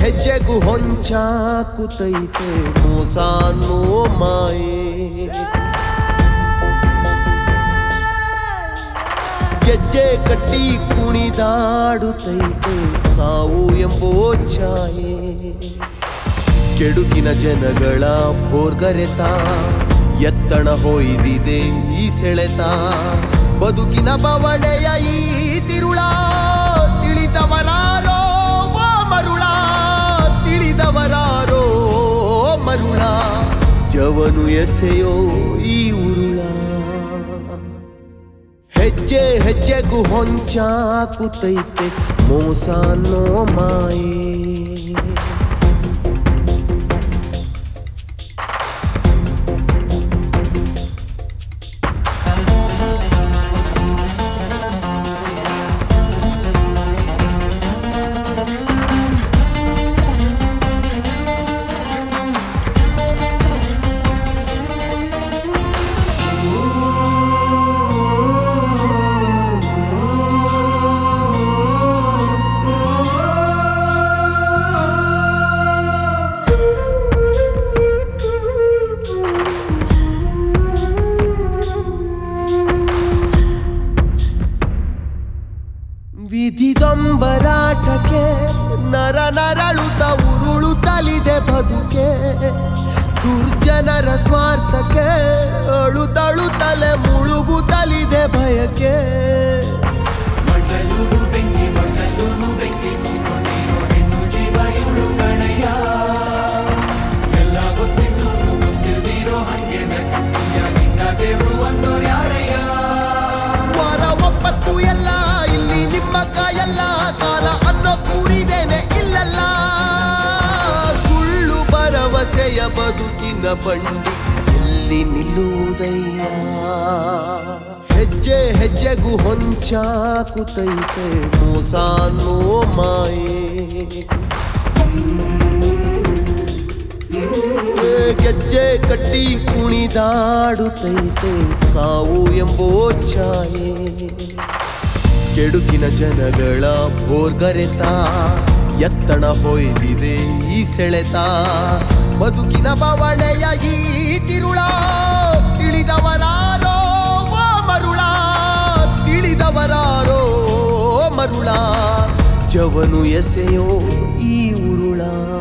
ಹೆಜ್ಜೆಗೂ ಹೊಂಚಾಕುತೈತೆ ಮೋಸ ಅನ್ನೋ ಮಾಯೆ ಗೆಜ್ಜೆ ಕಟ್ಟಿ ಕುಣಿದಾಡುತ್ತೈತೆ ಸಾವು ಎಂಬೋ ಛಾಯೆ ಕೆಡುಕಿನ ಜನಗಳ ಭೋರ್ಗರೆತ ಎತ್ತಣ ಹೊಯ್ದಿದೆ ಈ ಸೆಳೆತ ಬದುಕಿನ ಬವಣೆಯ ಈ ತಿರುಳ ತಿಳಿದವರಾರೋ ಓ ಮರುಳ ತಿಳಿದವರಾರೋ ಮರುಳ ಜವನು ಎಸೆಯೋ ಈ ಉರುಳ ಹೆಜ್ಜೆ ಹೆಜ್ಜೆಗೂ ಹೊಂಚಾಕುತೈತೆ ಮೋಸ ಅನ್ನೋ ಮಾಯೆ ವಿಧಿದೊಂಬರಾಟಕ್ಕೆ ನರ ನರಳುತ್ತ ಉರುಳುತ್ತಲಿದೆ ಬದುಕೆ ದುರ್ಜನರ ಸ್ವಾರ್ಥಕ್ಕೆ ಅಳುತ್ತಳು ತಲೆ ಮುಳುಗುತ್ತಲಿದೆ ಭಯಕ್ಕೆ ಮಂಡಲೂರು ಬೆಂಕಿ ಮಂಡಲೂರು ಬೆಂಕಿ ತುಂಬಿಕೊಂಡಿರೋ ಹೆಣ್ಣು ಜೀವ ಇವಳು ಕಣಯ್ಯ ಎಲ್ಲ ಗೊತ್ತಿದ್ದು ಗೊತ್ತಿಲ್ದಿರೋ ಹಂಗೆ ನಟಿಸ್ತೀಯ ನಿನ್ನ ದೇವ್ರು ಒಂದೋರ್ ಯಾರಯ್ಯ ವಾರ ಒಪ್ಪತ್ತು ಎಲ್ಲ ಇಲ್ಲಿ ನಿಮ್ಮ ಕಾಯಲ್ಲ ಕಾಲ ಅನ್ನೋ ಕೂರಿದೇನೆ ಇಲ್ಲಲ್ಲ ಸುಳ್ಳು ಭರವಸೆಯ ಬದುಕಿನ ಬಂಡಿ ಎಲ್ಲಿ ನಿಲ್ಲುವುದಯ್ಯ ಹೆಜ್ಜೆ ಹೆಜ್ಜೆಗೂ ಹೊಂಚಾಕುತೈತೆ ಮೋಸ ಅನ್ನೋ ಮಾಯೆ ಗೆಜ್ಜೆ ಕಟ್ಟಿ ಕುಣಿದಾಡುತ್ತೈತೆ ಸಾವು ಎಂಬೋ ಛಾಯೆ ಕೆಡುಕಿನ ಜನಗಳ ಭೋರ್ಗರೆತ ಎತ್ತಣ ಹೊಯ್ದಿದೆ ಈ ಸೆಳೆತ ಬದುಕಿನ ಬವಣೆಯ ಈ ತಿರುಳ ತಿಳಿದವರಾರೋ ಓ ಮರುಳ ತಿಳಿದವರಾರೋ ಮರುಳ ಜವನು ಎಸೆಯೋ ಈ ಉರುಳ